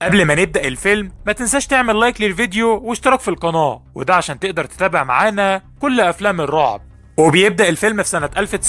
قبل ما نبدأ الفيلم ما تنساش تعمل لايك للفيديو واشتراك في القناة وده عشان تقدر تتابع معانا كل أفلام الرعب وبيبدأ الفيلم في سنة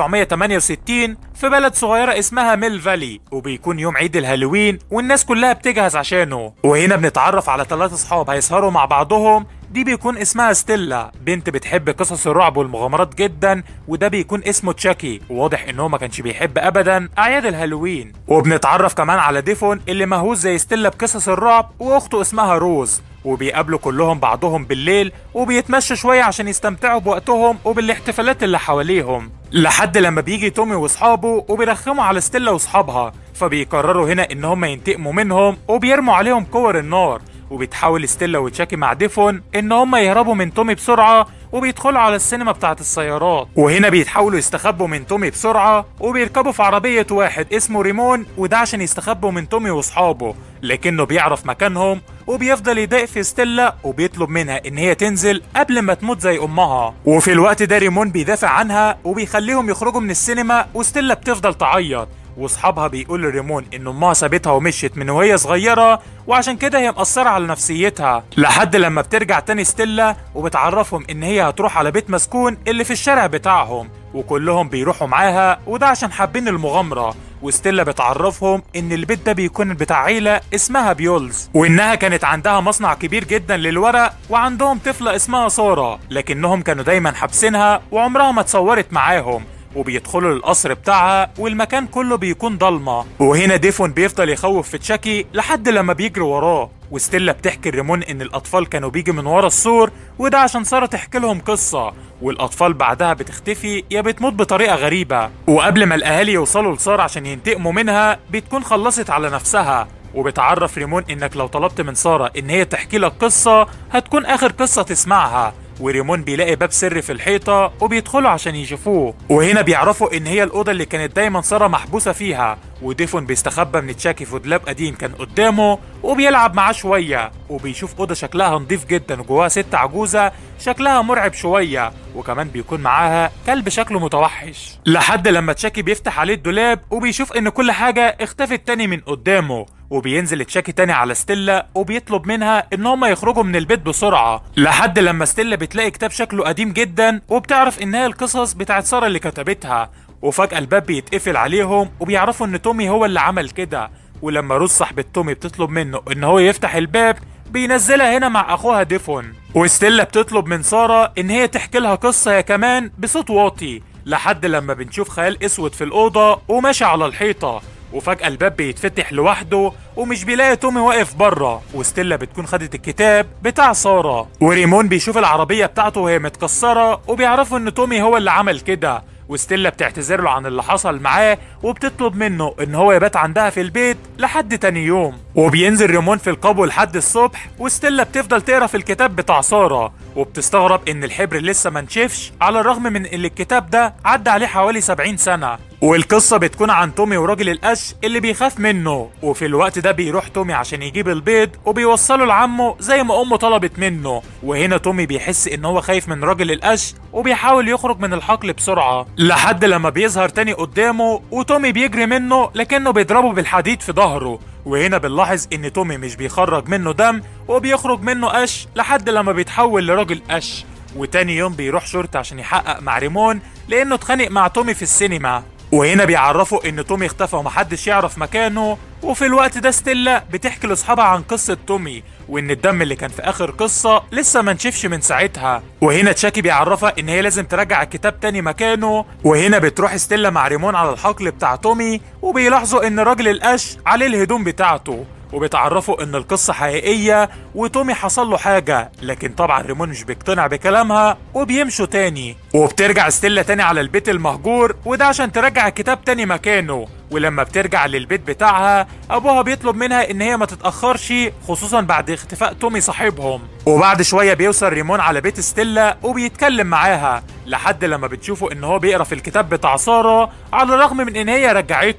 1968 في بلد صغيرة اسمها ميل فالي وبيكون يوم عيد الهالوين والناس كلها بتجهز عشانه وهنا بنتعرف على ثلاثة صحاب هيسهروا مع بعضهم دي بيكون اسمها ستيلا بنت بتحب قصص الرعب والمغامرات جدا وده بيكون اسمه تشاكي وواضح ان هو ما كانش بيحب ابدا اعياد الهالوين وبنتعرف كمان على ديفون اللي مهووس زي ستيلا بقصص الرعب واخته اسمها روز وبيقابلوا كلهم بعضهم بالليل وبيتمشوا شوية عشان يستمتعوا بوقتهم وبالاحتفالات اللي حواليهم لحد لما بيجي تومي واصحابه وبيرخموا على ستيلا واصحابها فبيقرروا هنا ان هم ينتقموا منهم وبيرموا عليهم كور النار وبتحاول ستيلا وتشاكي مع ديفون ان هم يهربوا من تومي بسرعه وبيدخلوا على السينما بتاعه السيارات وهنا بيتحاولوا يستخبوا من تومي بسرعه وبيركبوا في عربيه واحد اسمه ريمون وده عشان يستخبوا من تومي واصحابه لكنه بيعرف مكانهم وبيفضل يضايق في ستيلا وبيطلب منها ان هي تنزل قبل ما تموت زي امها وفي الوقت ده ريمون بيدافع عنها وبيخليهم يخرجوا من السينما وستيلا بتفضل تعيط واصحابها بيقولوا لريمون ان امها سابتها ومشيت من وهي صغيره وعشان كده هي مأثرة على نفسيتها لحد لما بترجع تاني ستيلا وبتعرفهم ان هي هتروح على بيت مسكون اللي في الشارع بتاعهم وكلهم بيروحوا معاها وده عشان حابين المغامرة وستيلا بتعرفهم ان البيت ده بيكون بتاع عيلة اسمها بيولز وانها كانت عندها مصنع كبير جدا للورق وعندهم طفلة اسمها سارة لكنهم كانوا دايما حابسينها وعمرها ما اتصورت معاهم وبيدخلوا للقصر بتاعها والمكان كله بيكون ضلمه وهنا ديفون بيفضل يخوف في تشاكي لحد لما بيجري وراه وستيلا بتحكي لريمون ان الاطفال كانوا بيجي من ورا السور وده عشان ساره تحكي لهم قصه والاطفال بعدها بتختفي يا بتموت بطريقه غريبه وقبل ما الاهالي يوصلوا لساره عشان ينتقموا منها بتكون خلصت على نفسها وبتعرف ريمون انك لو طلبت من ساره ان هي تحكي لك قصه هتكون اخر قصه تسمعها وريمون بيلاقي باب سري في الحيطة وبيدخلوا عشان يشوفوه وهنا بيعرفوا ان هي الأوضة اللي كانت دايما سارة محبوسة فيها وديفون بيستخبى من تشاكي في دولاب قديم كان قدامه وبيلعب معاه شوية وبيشوف أوضة شكلها نضيف جدا وجواها ست عجوزة شكلها مرعب شوية وكمان بيكون معاها كلب شكله متوحش لحد لما تشاكي بيفتح عليه الدولاب وبيشوف ان كل حاجة اختفت تاني من قدامه وبينزل تشاكي تاني على ستيلا وبيطلب منها ان هم يخرجوا من البيت بسرعة لحد لما ستيلا بتلاقي كتاب شكله قديم جدا وبتعرف ان هي القصص بتاعت سارة اللي كتبتها وفجأة الباب بيتقفل عليهم وبيعرفوا ان تومي هو اللي عمل كده ولما روز صاحبة تومي بتطلب منه ان هو يفتح الباب بينزلها هنا مع اخوها ديفون وستيلا بتطلب من سارة ان هي تحكي لها قصة هي كمان بصوت واطي لحد لما بنشوف خيال اسود في الاوضة وماشي على الحيطة وفجأة الباب بيتفتح لوحده ومش بيلاقي تومي واقف بره وستيلا بتكون خدت الكتاب بتاع سارة وريمون بيشوف العربية بتاعته وهي متكسرة وبيعرفوا ان تومي هو اللي عمل كده وستيلا بتعتذر له عن اللي حصل معاه وبتطلب منه ان هو يبات عندها في البيت لحد تاني يوم وبينزل ريمون في القبو لحد الصبح وستيلا بتفضل تقرا في الكتاب بتاع ساره وبتستغرب ان الحبر لسه ما نشفش على الرغم من ان الكتاب ده عدى عليه حوالي 70 سنه والقصه بتكون عن تومي وراجل القش اللي بيخاف منه وفي الوقت ده بيروح تومي عشان يجيب البيض وبيوصله لعمه زي ما امه طلبت منه وهنا تومي بيحس ان هو خايف من راجل القش وبيحاول يخرج من الحقل بسرعه لحد لما بيظهر تاني قدامه وتومي بيجري منه لكنه بيضربه بالحديد في ظهره وهنا بنلاحظ ان تومي مش بيخرج منه دم وبيخرج منه قش لحد لما بيتحول لراجل قش وتاني يوم بيروح شرطة عشان يحقق مع ريمون لانه اتخانق مع تومي في السينما وهنا بيعرفوا ان تومي اختفى ومحدش يعرف مكانه وفي الوقت ده ستيلا بتحكي لاصحابها عن قصة تومي وان الدم اللي كان في اخر قصة لسه ما نشفش من ساعتها وهنا تشاكي بيعرفها ان هي لازم ترجع الكتاب تاني مكانه وهنا بتروح ستيلا مع ريمون على الحقل بتاع تومي وبيلاحظوا ان راجل القش عليه الهدوم بتاعته وبتعرفوا ان القصة حقيقية وتومي حصل له حاجة لكن طبعا ريمون مش بيقتنع بكلامها وبيمشوا تاني وبترجع ستيلا تاني على البيت المهجور وده عشان ترجع الكتاب تاني مكانه ولما بترجع للبيت بتاعها ابوها بيطلب منها ان هي ما تتاخرش خصوصا بعد اختفاء تومي صاحبهم وبعد شويه بيوصل ريمون على بيت ستيلا وبيتكلم معاها لحد لما بتشوفه ان هو بيقرا في الكتاب بتاع ساره على الرغم من ان هي رجعته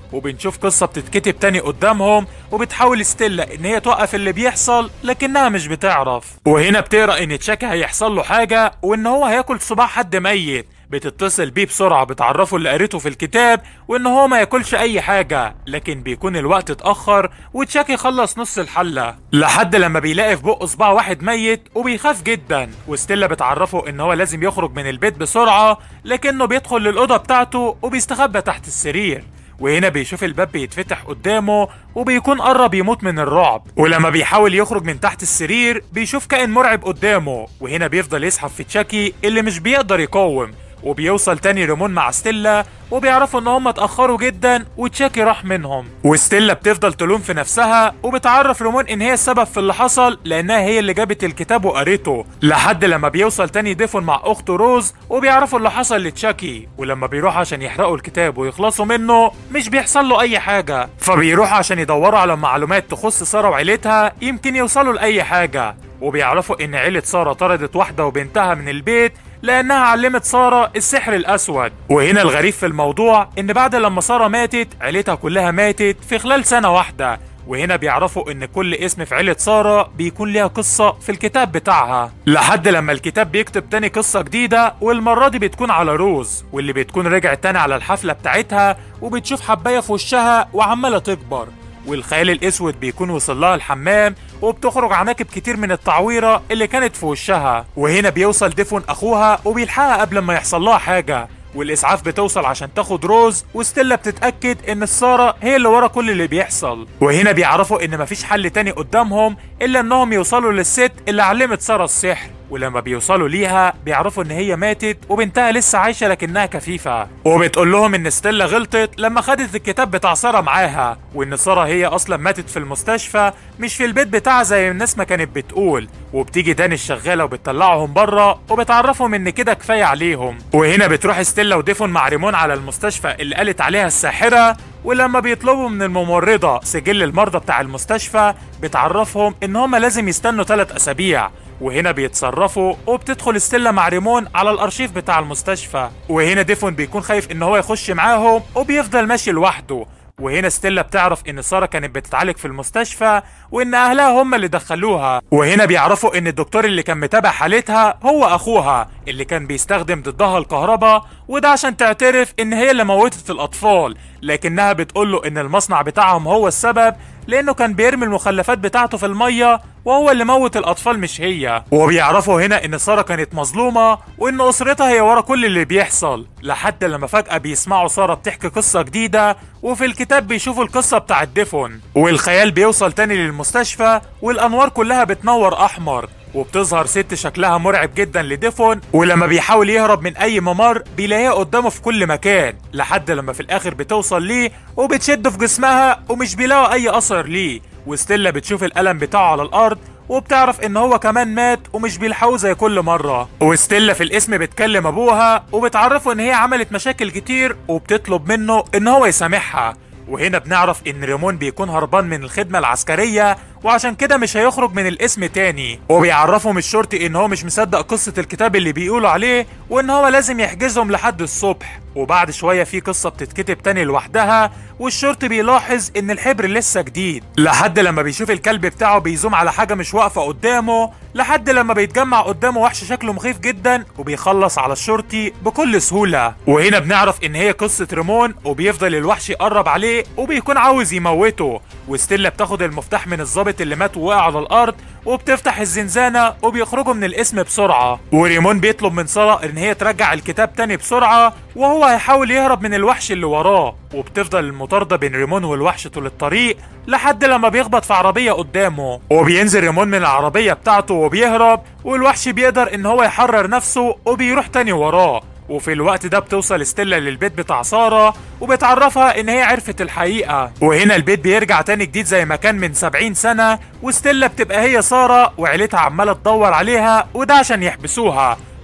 وبنشوف قصة بتتكتب تاني قدامهم وبتحاول ستيلا ان هي توقف اللي بيحصل لكنها مش بتعرف وهنا بتقرا ان تشاكي هيحصل له حاجة وان هو هياكل صباع حد ميت بتتصل بيه بسرعة بتعرفه اللي قريته في الكتاب وان هو ما ياكلش اي حاجة لكن بيكون الوقت اتأخر وتشاكي خلص نص الحلة لحد لما بيلاقي في بقه صباع واحد ميت وبيخاف جدا وستيلا بتعرفه ان هو لازم يخرج من البيت بسرعة لكنه بيدخل للأوضة بتاعته وبيستخبى تحت السرير وهنا بيشوف الباب بيتفتح قدامه وبيكون قرب يموت من الرعب ولما بيحاول يخرج من تحت السرير بيشوف كائن مرعب قدامه وهنا بيفضل يسحب في تشاكي اللي مش بيقدر يقاوم وبيوصل تاني ريمون مع ستيلا وبيعرفوا ان هم اتأخروا جدا وتشاكي راح منهم وستيلا بتفضل تلوم في نفسها وبتعرف ريمون ان هي السبب في اللي حصل لانها هي اللي جابت الكتاب وقريته لحد لما بيوصل تاني ديفون مع اخته روز وبيعرفوا اللي حصل لتشاكي ولما بيروحوا عشان يحرقوا الكتاب ويخلصوا منه مش بيحصل له اي حاجة فبيروحوا عشان يدوروا على معلومات تخص سارة وعيلتها يمكن يوصلوا لأي حاجة وبيعرفوا ان عيلة سارة طردت واحدة وبنتها من البيت لانها علمت سارة السحر الاسود وهنا الغريب في الموضوع ان بعد لما سارة ماتت عيلتها كلها ماتت في خلال سنة واحدة وهنا بيعرفوا ان كل اسم في عيلة سارة بيكون ليها قصة في الكتاب بتاعها لحد لما الكتاب بيكتب تاني قصة جديدة والمرة دي بتكون على روز واللي بتكون رجعت تاني على الحفلة بتاعتها وبتشوف حباية في وشها وعمالة تكبر والخيال الاسود بيكون وصل لها الحمام وبتخرج عناكب كتير من التعويره اللي كانت في وشها وهنا بيوصل ديفون اخوها وبيلحقها قبل ما يحصل لها حاجه والاسعاف بتوصل عشان تاخد روز وستيلا بتتاكد ان الساره هي اللي ورا كل اللي بيحصل وهنا بيعرفوا ان مفيش حل تاني قدامهم الا انهم يوصلوا للست اللي علمت ساره السحر ولما بيوصلوا ليها بيعرفوا ان هي ماتت وبنتها لسه عايشه لكنها كفيفه وبتقول لهم ان ستيلا غلطت لما خدت الكتاب بتاع ساره معاها وان ساره هي اصلا ماتت في المستشفى مش في البيت بتاعها زي الناس ما كانت بتقول وبتيجي داني الشغاله وبتطلعهم بره وبتعرفهم ان كده كفايه عليهم وهنا بتروح ستيلا وديفون مع ريمون على المستشفى اللي قالت عليها الساحره ولما بيطلبوا من الممرضة سجل المرضى بتاع المستشفى بتعرفهم ان هما لازم يستنوا 3 اسابيع وهنا بيتصرفوا وبتدخل ستيلا مع ريمون على الارشيف بتاع المستشفى وهنا ديفون بيكون خايف ان هو يخش معاهم وبيفضل ماشي لوحده وهنا ستيلا بتعرف ان ساره كانت بتتعالج في المستشفى وان اهلها هم اللي دخلوها وهنا بيعرفوا ان الدكتور اللي كان متابع حالتها هو اخوها اللي كان بيستخدم ضدها الكهرباء وده عشان تعترف ان هي اللي موتت الاطفال لكنها بتقول له ان المصنع بتاعهم هو السبب لانه كان بيرمي المخلفات بتاعته في الميه وهو اللي موت الاطفال مش هي وبيعرفوا هنا ان ساره كانت مظلومه وان اسرتها هي ورا كل اللي بيحصل لحد لما فجاه بيسمعوا ساره بتحكي قصه جديده وفي الكتاب بيشوفوا القصه بتاع الدفن والخيال بيوصل تاني للمستشفى والانوار كلها بتنور احمر وبتظهر ست شكلها مرعب جدا لديفون ولما بيحاول يهرب من اي ممر بيلاقيها قدامه في كل مكان لحد لما في الاخر بتوصل ليه وبتشده في جسمها ومش بيلاقوا اي اثر ليه وستيلا بتشوف القلم بتاعه على الارض وبتعرف ان هو كمان مات ومش بيلحقوه زي كل مرة وستيلا في الاسم بتكلم ابوها وبتعرفه ان هي عملت مشاكل كتير وبتطلب منه ان هو يسامحها وهنا بنعرف ان ريمون بيكون هربان من الخدمة العسكرية وعشان كده مش هيخرج من الاسم تاني وبيعرفهم الشرطي ان هو مش مصدق قصة الكتاب اللي بيقولوا عليه وان هو لازم يحجزهم لحد الصبح وبعد شوية في قصة بتتكتب تاني لوحدها والشرطي بيلاحظ ان الحبر لسه جديد لحد لما بيشوف الكلب بتاعه بيزوم على حاجة مش واقفة قدامه لحد لما بيتجمع قدامه وحش شكله مخيف جدا وبيخلص على الشرطي بكل سهولة وهنا بنعرف ان هي قصة ريمون وبيفضل الوحش يقرب عليه وبيكون عاوز يموته وستيلا بتاخد المفتاح من الظابط اللي مات ووقع على الارض وبتفتح الزنزانة وبيخرجوا من الاسم بسرعة وريمون بيطلب من سارة ان هي ترجع الكتاب تاني بسرعة وهو هيحاول يهرب من الوحش اللي وراه وبتفضل المطاردة بين ريمون والوحش طول الطريق لحد لما بيخبط في عربية قدامه وبينزل ريمون من العربية بتاعته وبيهرب والوحش بيقدر ان هو يحرر نفسه وبيروح تاني وراه وفي الوقت ده بتوصل ستيلا للبيت بتاع سارة وبتعرفها ان هي عرفت الحقيقة وهنا البيت بيرجع تاني جديد زي ما كان من 70 سنة وستيلا بتبقى هي سارة وعيلتها عمالة تدور عليها وده عشان يحبسوها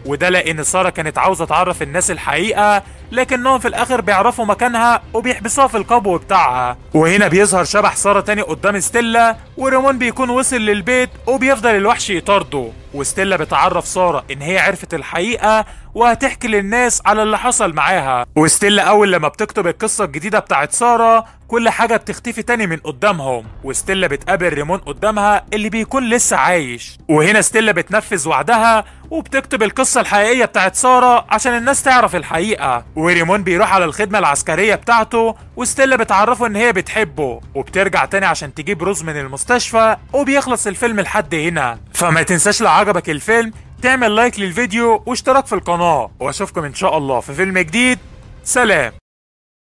وده لان ساره كانت عاوزه تعرف الناس الحقيقه لكنهم في الاخر بيعرفوا مكانها وبيحبسوها في القبو بتاعها وهنا بيظهر شبح ساره تاني قدام ستيلا وريمون بيكون وصل للبيت وبيفضل الوحش يطارده وستيلا بتعرف ساره ان هي عرفت الحقيقه وهتحكي للناس على اللي حصل معاها وستيلا اول لما بتكتب القصه الجديده بتاعت ساره كل حاجه بتختفي تاني من قدامهم وستيلا بتقابل ريمون قدامها اللي بيكون لسه عايش وهنا ستيلا بتنفذ وعدها وبتكتب القصه الحقيقيه بتاعت ساره عشان الناس تعرف الحقيقه وريمون بيروح على الخدمه العسكريه بتاعته وستيلا بتعرفه ان هي بتحبه وبترجع تاني عشان تجيب روز من المستشفى وبيخلص الفيلم لحد هنا فما تنساش لو عجبك الفيلم تعمل لايك للفيديو واشتراك في القناه واشوفكم ان شاء الله في فيلم جديد سلام